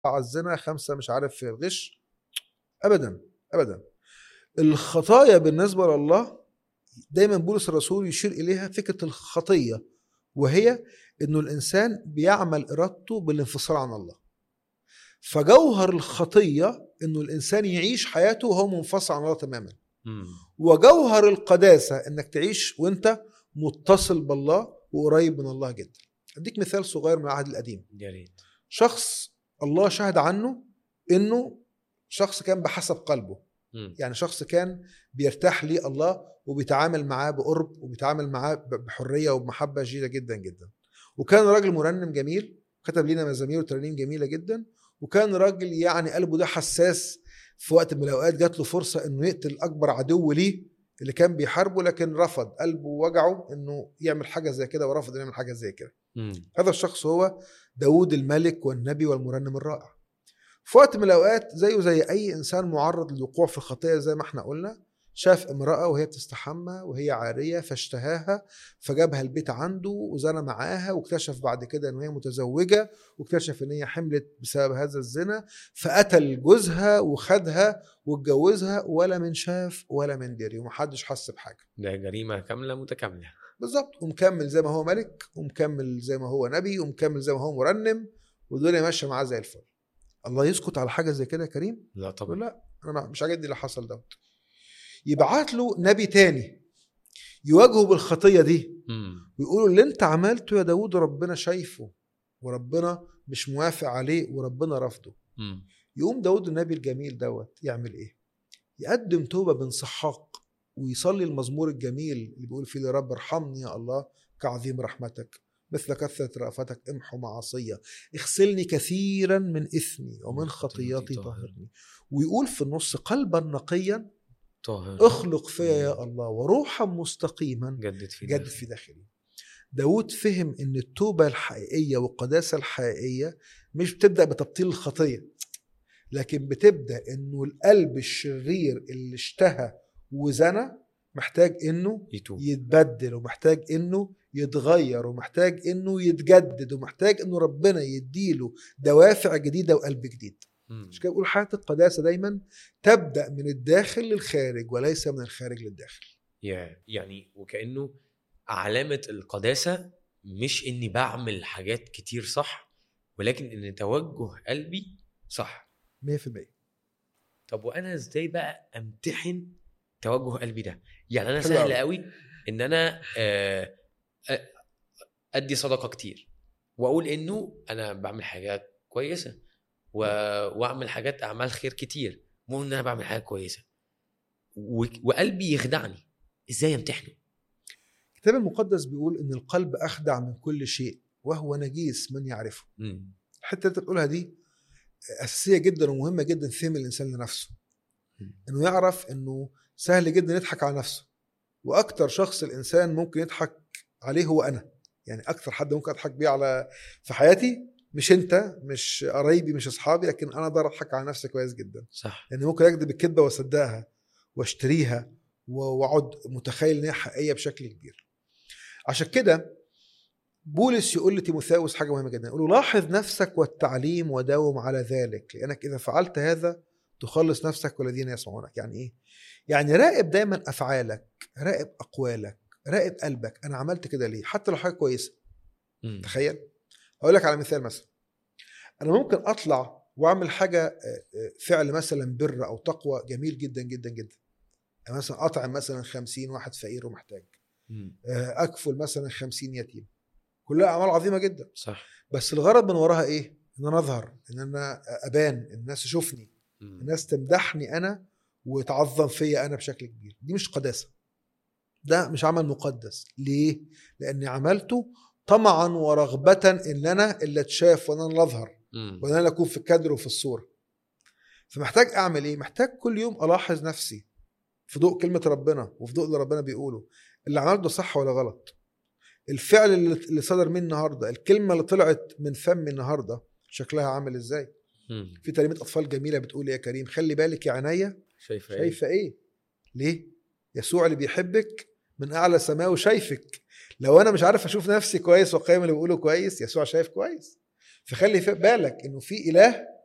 على الزنا خمسه مش عارف في الغش ابدا ابدا الخطايا بالنسبه لله دايما بولس الرسول يشير اليها فكره الخطيه وهي انه الانسان بيعمل ارادته بالانفصال عن الله فجوهر الخطيه انه الانسان يعيش حياته وهو منفصل عن الله تماما مم. وجوهر القداسه انك تعيش وانت متصل بالله وقريب من الله جدا اديك مثال صغير من العهد القديم يا ريت شخص الله شهد عنه انه شخص كان بحسب قلبه مم. يعني شخص كان بيرتاح ليه الله وبيتعامل معاه بقرب وبيتعامل معاه ب- بحريه وبمحبه شديده جدا جدا وكان راجل مرنم جميل كتب لنا مزامير وترانيم جميله جدا وكان راجل يعني قلبه ده حساس في وقت من الاوقات جات له فرصه انه يقتل اكبر عدو ليه اللي كان بيحاربه لكن رفض قلبه وجعه انه يعمل حاجه زي كده ورفض انه يعمل حاجه زي كده مم. هذا الشخص هو داود الملك والنبي والمرنم الرائع في وقت من الأوقات زيه زي أي إنسان معرض للوقوع في الخطيئة زي ما احنا قلنا شاف امرأة وهي بتستحمى وهي عارية فاشتهاها فجابها البيت عنده وزنى معاها واكتشف بعد كده ان هي متزوجة واكتشف ان هي حملت بسبب هذا الزنا فقتل جوزها وخدها واتجوزها ولا من شاف ولا من دري ومحدش حس بحاجة ده جريمه كامله متكامله بالظبط ومكمل زي ما هو ملك ومكمل زي ما هو نبي ومكمل زي ما هو مرنم والدنيا ماشيه معاه زي الفل الله يسكت على حاجه زي كده يا كريم لا يقول طبعا لا انا ما- مش عاجبني اللي حصل دوت يبعت له نبي تاني يواجهه بالخطيه دي مم. ويقولوا اللي انت عملته يا داود ربنا شايفه وربنا مش موافق عليه وربنا رفضه مم. يقوم داود النبي الجميل دوت يعمل ايه يقدم توبة بانسحاق ويصلي المزمور الجميل اللي بيقول فيه لرب ارحمني يا الله كعظيم رحمتك مثل كثرة رأفتك امحو معاصية اغسلني كثيرا من إثمي ومن خطياتي طهرني ويقول في النص قلبا نقيا طاهر اخلق فيا يا الله وروحا مستقيما جدد في جدد في داخلي داود فهم ان التوبة الحقيقية والقداسة الحقيقية مش بتبدأ بتبطيل الخطية لكن بتبدأ انه القلب الشرير اللي اشتهى وزنى محتاج انه يتوب يتبدل ومحتاج انه يتغير ومحتاج انه يتجدد ومحتاج انه ربنا يديله دوافع جديدة وقلب جديد مم. مش كده بقول حياة القداسة دايما تبدأ من الداخل للخارج وليس من الخارج للداخل يا يعني وكانه علامه القداسه مش اني بعمل حاجات كتير صح ولكن ان توجه قلبي صح 100% طب وانا ازاي بقى امتحن توجه قلبي ده يعني انا حلو سهل أوي. قوي ان انا آه، آه، ادي صدقه كتير واقول انه انا بعمل حاجات كويسه و... واعمل حاجات اعمال خير كتير مو ان انا بعمل حاجه كويسه و... وقلبي يخدعني ازاي امتحنه الكتاب المقدس بيقول ان القلب اخدع من كل شيء وهو نجيس من يعرفه مم. الحته اللي انت بتقولها دي اساسيه جدا ومهمه جدا في فهم الانسان لنفسه مم. انه يعرف انه سهل جدا يضحك على نفسه واكتر شخص الانسان ممكن يضحك عليه هو انا يعني اكتر حد ممكن اضحك بيه على في حياتي مش انت مش قرايبي مش اصحابي لكن انا اقدر اضحك على نفسي كويس جدا صح يعني ممكن اكذب الكذبه واصدقها واشتريها و- واقعد متخيل ان هي حقيقيه بشكل كبير عشان كده بولس يقول لتيموثاوس حاجه مهمه جدا يقول له لاحظ نفسك والتعليم وداوم على ذلك لانك اذا فعلت هذا تخلص نفسك والذين يسمعونك يعني ايه يعني راقب دايما افعالك راقب اقوالك راقب قلبك انا عملت كده ليه حتى لو حاجه كويسه مم. تخيل هقول لك على مثال مثلا انا ممكن اطلع واعمل حاجه آه، آه، فعل مثلا بر او تقوى جميل جدا جدا جدا يعني مثلا اطعم مثلا خمسين واحد فقير ومحتاج مم. آه، اكفل مثلا خمسين يتيم كلها اعمال عظيمه جدا صح بس الغرض من وراها ايه ان انا اظهر ان انا ابان الناس تشوفني مم. الناس تمدحني انا وتعظم فيا انا بشكل كبير دي مش قداسه ده مش عمل مقدس ليه لاني عملته طمعا ورغبه ان انا اللي اتشاف وان انا اللي اظهر مم. وان انا اكون في الكادر وفي الصوره فمحتاج اعمل ايه محتاج كل يوم الاحظ نفسي في ضوء كلمه ربنا وفي ضوء اللي ربنا بيقوله اللي عملته ده صح ولا غلط الفعل اللي اللي صدر مني النهارده الكلمه اللي طلعت من فمي النهارده شكلها عامل ازاي مم. في ترنيمه اطفال جميله بتقول يا كريم خلي بالك يا عينيا شايفه ايه شايفه ايه ليه يسوع اللي بيحبك من اعلى سماء وشايفك لو انا مش عارف اشوف نفسي كويس والقيم اللي بقوله كويس يسوع شايف كويس فخلي في بالك انه في اله